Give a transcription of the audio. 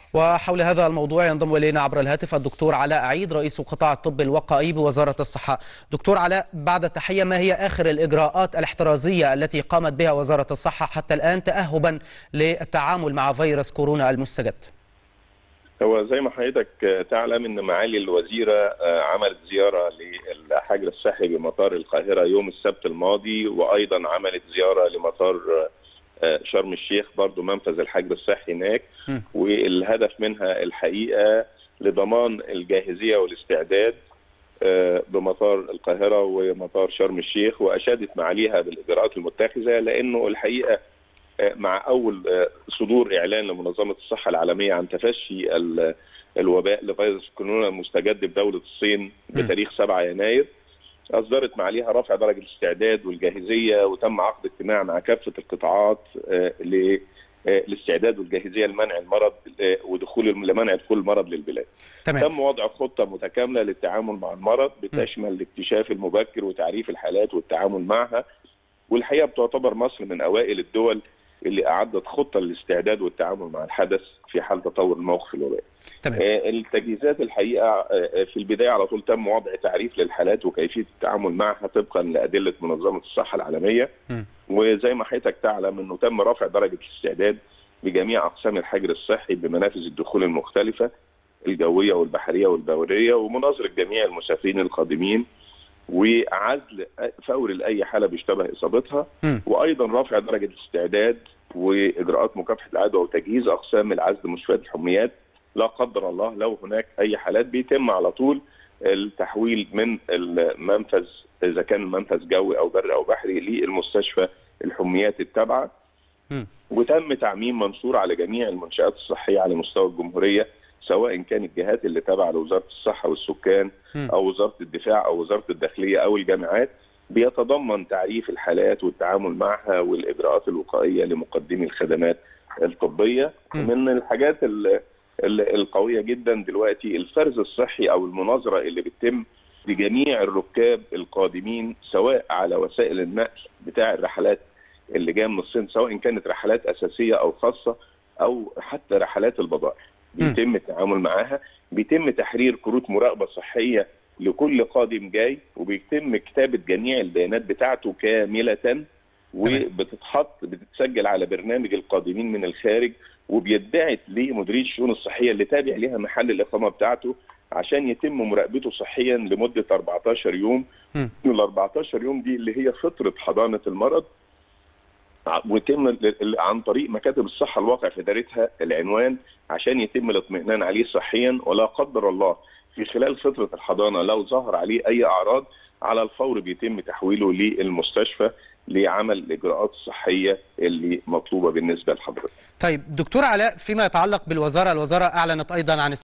وحول هذا الموضوع ينضم الينا عبر الهاتف الدكتور علاء عيد رئيس قطاع الطب الوقائي بوزاره الصحه. دكتور علاء بعد التحيه ما هي اخر الاجراءات الاحترازيه التي قامت بها وزاره الصحه حتى الان تاهبا للتعامل مع فيروس كورونا المستجد؟ هو زي ما حضرتك تعلم ان معالي الوزيره عملت زياره للحجر الصحي بمطار القاهره يوم السبت الماضي وايضا عملت زياره لمطار شرم الشيخ برضو منفذ الحجر الصحي هناك م. والهدف منها الحقيقه لضمان الجاهزيه والاستعداد بمطار القاهره ومطار شرم الشيخ واشادت معاليها بالاجراءات المتخذه لانه الحقيقه مع اول صدور اعلان لمنظمه الصحه العالميه عن تفشي الوباء لفيروس كورونا المستجد بدوله الصين بتاريخ 7 يناير اصدرت معاليها رفع درجه الاستعداد والجاهزيه وتم عقد اجتماع مع كافه القطاعات للاستعداد والجاهزيه لمنع المرض ودخول لمنع دخول المرض للبلاد. تمام. تم وضع خطه متكامله للتعامل مع المرض بتشمل الاكتشاف المبكر وتعريف الحالات والتعامل معها والحقيقه بتعتبر مصر من اوائل الدول اللي اعدت خطه للاستعداد والتعامل مع الحدث في حال تطور الموقف الوبائي. تمام. آه التجهيزات الحقيقه آه في البدايه على طول تم وضع تعريف للحالات وكيفيه التعامل معها طبقا لادله منظمه الصحه العالميه م. وزي ما حضرتك تعلم انه تم رفع درجه الاستعداد بجميع اقسام الحجر الصحي بمنافذ الدخول المختلفه الجويه والبحريه والبوريه ومناظره جميع المسافرين القادمين وعزل فوري لاي حاله بيشتبه اصابتها م. وايضا رفع درجه الاستعداد واجراءات مكافحه العدوى وتجهيز اقسام العزل مستشفيات الحميات لا قدر الله لو هناك اي حالات بيتم على طول التحويل من المنفذ اذا كان منفذ جوي او بري او بحري للمستشفى الحميات التابعه م. وتم تعميم منشور على جميع المنشات الصحيه على مستوى الجمهوريه سواء كان الجهات اللي تابعه لوزاره الصحه والسكان م. او وزاره الدفاع او وزاره الداخليه او الجامعات بيتضمن تعريف الحالات والتعامل معها والاجراءات الوقائيه لمقدمي الخدمات الطبيه م. من الحاجات ال- ال- القويه جدا دلوقتي الفرز الصحي او المناظره اللي بتتم لجميع الركاب القادمين سواء على وسائل النقل بتاع الرحلات اللي جايه من الصين سواء كانت رحلات اساسيه او خاصه او حتى رحلات البضائع م. بيتم التعامل معاها بيتم تحرير كروت مراقبه صحيه لكل قادم جاي وبيتم كتابه جميع البيانات بتاعته كامله وبتتحط بتتسجل على برنامج القادمين من الخارج وبيدعت لمديريه الشؤون الصحيه اللي تابع ليها محل الاقامه بتاعته عشان يتم مراقبته صحيا لمده 14 يوم م. ال 14 يوم دي اللي هي فتره حضانه المرض ويتم عن طريق مكاتب الصحه الواقع في دارتها العنوان عشان يتم الاطمئنان عليه صحيا ولا قدر الله في خلال فتره الحضانه لو ظهر عليه اي اعراض على الفور بيتم تحويله للمستشفى لعمل الاجراءات الصحيه اللي مطلوبه بالنسبه لحضرتك. طيب دكتور علاء فيما يتعلق بالوزاره الوزاره اعلنت ايضا عن